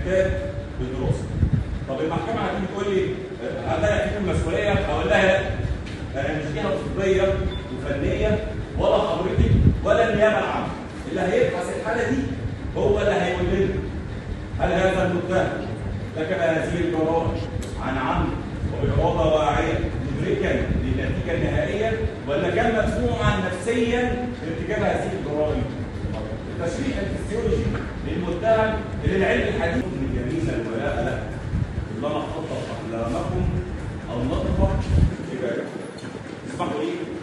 انتاج الدراسه. طب المحكمه هتيجي تقول لي آه، هل انا فيكم مسؤوليه؟ اقول لها لا انا مش جهه طبيه وفنيه ولا حضرتك ولا النيابه العامه. اللي هيبحث الحاله دي هو اللي هيقول لنا هل هذا المتهم ارتكب هذه الجرائم عن عمد وبإرادة واعية مدركا للنتيجة النهائية ولا كان مسموعا نفسيا لارتكاب هذه الجرائم؟ التشريح الفسيولوجي للمتهم اللي العلم الحديث من جميل الولاء له كلما خطط أحلامكم أو نطق كباركم اسمحوا لي